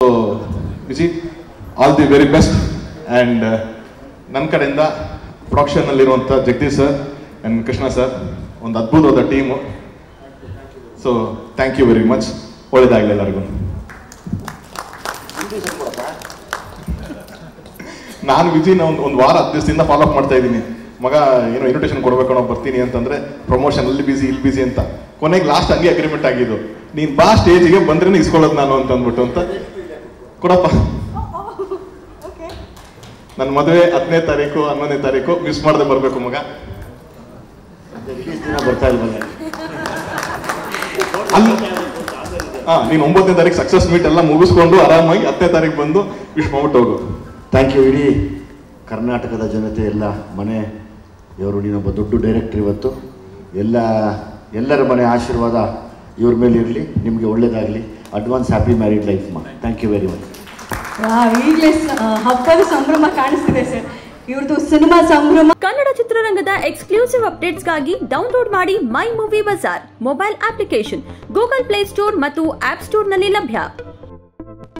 so Viji all the very best and ನನ್ನ ಕಡೆಯಿಂದ ಪ್ರೊಡಕ್ಷನ್ನಲ್ಲಿರುವಂಥ Jagadish sir and Krishna sir ಒಂದು ಅದ್ಭುತವಾದ team so thank you very much ಒಳ್ಳೇದಾಗಲಿ ಎಲ್ಲರಿಗೂ ನಾನು ವಿಜಿನ ಒಂದು ಒಂದು ವಾರ ಹತ್ತು ದಿವಸದಿಂದ ಫಾಲೋ ಅಪ್ ಮಾಡ್ತಾ ಇದ್ದೀನಿ ಮಗ ಏನೋ ಇನ್ವಿಟೇಷನ್ ಕೊಡ್ಬೇಕು ಅನ್ನೋ ಬರ್ತೀನಿ ಅಂತಂದ್ರೆ ಪ್ರಮೋಷನ್ ಅಲ್ಲಿ ಬಿಸಿ ಇಲ್ಲಿ ಬಿಸಿ ಅಂತ ಕೊನೆಗೆ ಲಾಸ್ಟ್ ಹಂಗೆ ಅಗ್ರಿಮೆಂಟ್ ಆಗಿದ್ದು ನೀನ್ ಬಾ ಸ್ಟೇಜಿಗೆ ಬಂದ್ರೆ ಇಸ್ಕೊಳ್ಳೋದು ನಾನು ಅಂತ ಅಂದ್ಬಿಟ್ಟು ಅಂತ ಕೊಡಪ್ಪ ನನ್ನ ಮದುವೆ ಹತ್ತನೇ ತಾರೀಕು ಹನ್ನೊಂದನೇ ತಾರೀಕು ಮಿಸ್ ಮಾಡದೆ ಬರಬೇಕು ಮಗ ರಿಲೀಸ್ ದಿನ ಬರ್ತಾ ಇಲ್ವಲ್ಲ ಅಲ್ಲಿ ಹಾ ನೀನು ಒಂಬತ್ತನೇ ತಾರೀಕು ಸಕ್ಸಸ್ ಮೀಟ್ ಎಲ್ಲ ಮುಗಿಸ್ಕೊಂಡು ಆರಾಮಾಗಿ ಹತ್ತನೇ ತಾರೀಕು ಬಂದು ವಿಶ್ ಮಾಡ್ಬಿಟ್ಟು ಹೋಗು ಥ್ಯಾಂಕ್ ಯು ಇಡೀ ಕರ್ನಾಟಕದ ಜನತೆ ಎಲ್ಲ ಮನೆ ಇವರು ನೀನೊಬ್ಬ ದೊಡ್ಡ ಡೈರೆಕ್ಟರ್ ಇವತ್ತು ಎಲ್ಲ ಎಲ್ಲರ ಮನೆ ಆಶೀರ್ವಾದ ಇವ್ರ ಮೇಲೆ ಇರಲಿ ನಿಮಗೆ ಒಳ್ಳೇದಾಗಲಿ ಅಡ್ವಾನ್ಸ್ ಹ್ಯಾಪಿ ಮ್ಯಾರಿಡ್ ಲೈಫ್ ಮಾ ಥ್ಯಾಂಕ್ ಯು ವೆರಿ ಮಚ್ ಈಗಲೇ ಹಬ್ಬದ ಸಂಭ್ರಮ ಕಾಣಿಸ್ತಿದೆ ಸರ್ ಇವ್ರದ್ದು ಸಿನಿಮಾ ಸಂಭ್ರಮ ಕನ್ನಡ ಚಿತ್ರರಂಗದ ಎಕ್ಸ್ಕ್ಲೂಸಿವ್ ಅಪ್ಡೇಟ್ಸ್ಗಾಗಿ ಡೌನ್ಲೋಡ್ ಮಾಡಿ My Movie Bazaar mobile application Google Play Store ಮತ್ತು ಆಪ್ ಸ್ಟೋರ್ನಲ್ಲಿ ಲಭ್ಯ